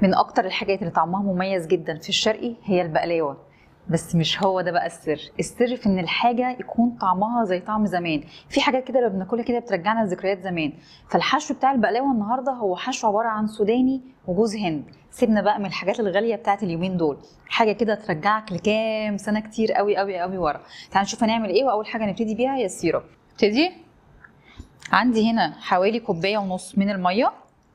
من اكتر الحاجات اللي طعمها مميز جدا في الشرقي هي البقلاوه بس مش هو ده بقى السر السر في ان الحاجه يكون طعمها زي طعم زمان في حاجات كده لما بناكلها كده بترجعنا لذكريات زمان فالحشو بتاع البقلاوه النهارده هو حشو عباره عن سوداني وجوز هند سيبنا بقى من الحاجات الغاليه بتاعت اليومين دول حاجه كده ترجعك لكام سنه كتير قوي قوي قوي ورا تعال نشوف هنعمل ايه واول حاجه نبتدي بيها هي السيرب ابتدي عندي هنا حوالي كوبايه ونص من الميه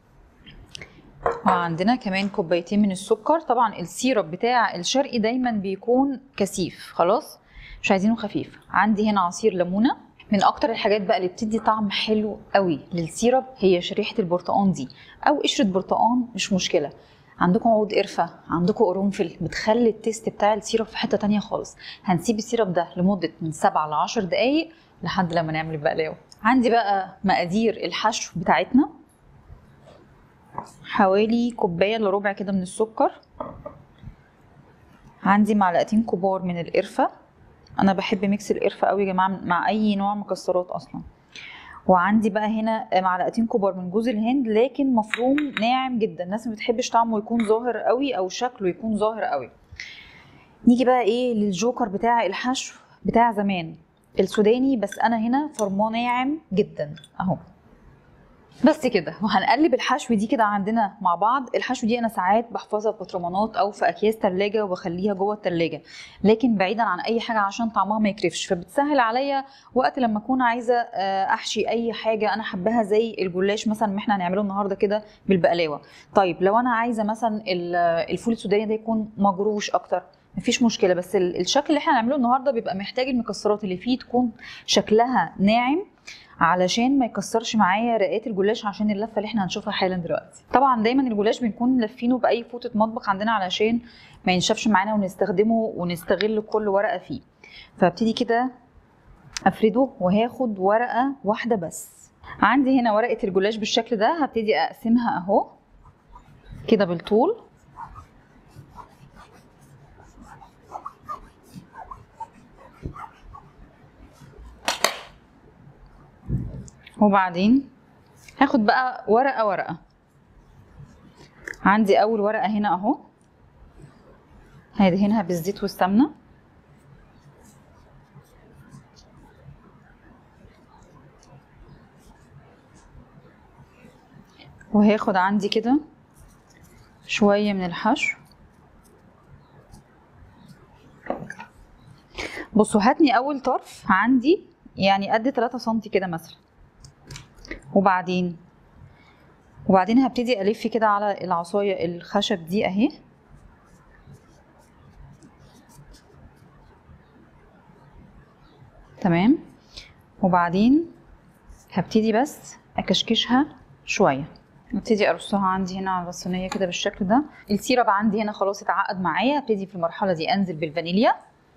وعندنا كمان كوبايتين من السكر طبعا السيرب بتاع الشرقي دايما بيكون كثيف خلاص مش عايزينه خفيف عندي هنا عصير ليمونه من اكتر الحاجات بقى اللي بتدي طعم حلو قوي للسيرب هي شريحه البرتقان دي او قشره برتقان مش مشكله عندكم عود قرفه عندكم قرنفل بتخلي التيست بتاع السيرب في حته تانية خالص هنسيب السيرب ده لمده من 7 ل 10 دقائق لحد لما نعمل البقلاوه عندي بقى مقادير الحشو بتاعتنا حوالي كوبايه الا ربع كده من السكر عندي معلقتين كبار من القرفه انا بحب ميكس القرفه قوي يا جماعه مع اي نوع مكسرات اصلا وعندي بقى هنا معلقتين كبار من جوز الهند لكن مفروم ناعم جدا الناس ما بتحبش طعمه يكون ظاهر قوي او شكله يكون ظاهر قوي نيجي بقى ايه للجوكر بتاع الحشو بتاع زمان السوداني بس انا هنا فرماه ناعم جدا اهو بس كده وهنقلب الحشو دي كده عندنا مع بعض الحشو دي انا ساعات بحفظها في بطرمانات او في اكياس تلاجة وبخليها جوه التلاجة لكن بعيدا عن اي حاجه عشان طعمها ما يكرفش فبتسهل عليا وقت لما اكون عايزه احشي اي حاجه انا حباها زي الجلاش مثلا ما احنا هنعمله النهارده كده بالبقلاوه طيب لو انا عايزه مثلا الفول السوداني ده يكون مجروش اكتر مفيش مشكله بس الشكل اللي احنا هنعمله النهارده بيبقى محتاج المكسرات اللي فيه تكون شكلها ناعم علشان ما يكسرش معايا رقات الجلاش عشان اللفه اللي احنا هنشوفها حالا دلوقتي طبعا دايما الجلاش بنكون لافينه باي فوطه مطبخ عندنا علشان ما ينشفش معانا ونستخدمه ونستغل كل ورقه فيه فابتدي كده افرده وهاخد ورقه واحده بس عندي هنا ورقه الجلاش بالشكل ده هبتدي اقسمها اهو كده بالطول وبعدين هاخد بقى ورقة ورقة عندي أول ورقة هنا أهو هدهنها بالزيت والسمنة وهاخد عندي كده شوية من الحشو بصوا هاتني أول طرف عندي يعني قد 3 سنتي كده مثلا وبعدين وبعدين هبتدي الف كده على العصايه الخشب دي اهي تمام وبعدين هبتدي بس اكشكشها شويه ابتدي ارصها عندي هنا على الصينيه كده بالشكل ده السيرب عندي هنا خلاص اتعقد معايا هبتدي في المرحله دي انزل بالفانيليا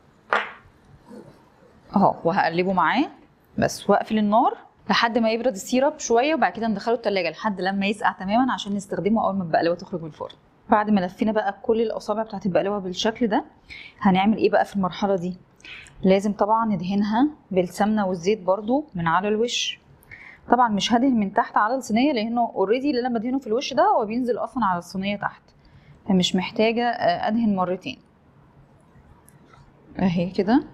اهو وهقلبه معاه بس واقفل النار لحد ما يبرد السيرب شويه وبعد كده ندخله التلاجة لحد لما يسقع تماما عشان نستخدمه اول ما البقلاوه تخرج من الفرن بعد ما لفينا بقى كل الاصابع بتاعت البقلاوه بالشكل ده هنعمل ايه بقى في المرحله دي لازم طبعا ندهنها بالسمنه والزيت برضو من على الوش طبعا مش هدهن من تحت على الصينيه لانه اوريدي اللي انا بدهنه في الوش ده هو بينزل اصلا على الصينيه تحت فمش محتاجه ادهن مرتين اهي كده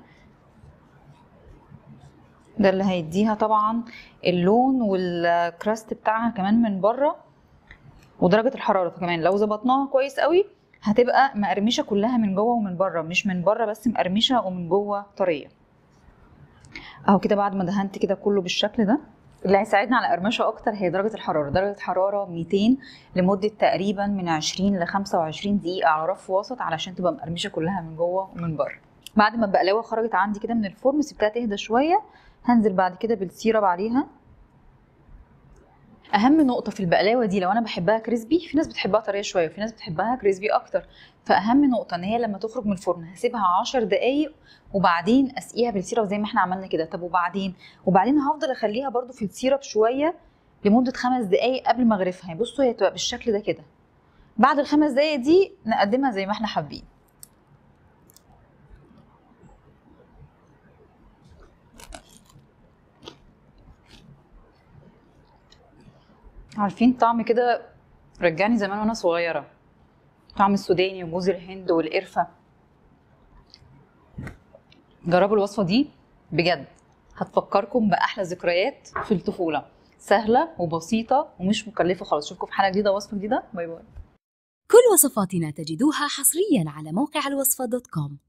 ده اللي هيديها طبعا اللون والكراست بتاعها كمان من بره ودرجه الحراره كمان لو ظبطناها كويس قوي هتبقى مقرمشه كلها من جوه ومن بره مش من بره بس مقرمشه ومن جوه طريه اهو كده بعد ما دهنت كده كله بالشكل ده اللي هيساعدنا على قرمشه اكتر هي درجه الحراره درجه حراره 200 لمده تقريبا من 20 ل 25 دقيقه على رف وسط علشان تبقى مقرمشه كلها من جوه ومن بره بعد ما البقلاوه خرجت عندي كده من الفرن سبتها تهدى شويه هنزل بعد كده بالسيرب عليها اهم نقطه في البقلاوه دي لو انا بحبها كريسبي في ناس بتحبها طريه شويه وفي ناس بتحبها كريسبي اكتر فاهم نقطه ان هي لما تخرج من الفرن هسيبها 10 دقايق وبعدين اسقيها بالسيرب زي ما احنا عملنا كده طب وبعدين وبعدين هفضل اخليها برده في السيرب شويه لمده خمس دقايق قبل ما اغرفها بصوا هي تبقى بالشكل ده كده بعد الخمس دقايق دي نقدمها زي ما احنا حابين عارفين طعم كده رجعني زمان وانا صغيره طعم السوداني وجوز الهند والقرفه جربوا الوصفه دي بجد هتفكركم باحلى ذكريات في الطفوله سهله وبسيطه ومش مكلفه خالص اشوفكم في حلقه جديده وصفه جديده باي باي كل وصفاتنا تجدوها حصريا على موقع الوصفة دوت كوم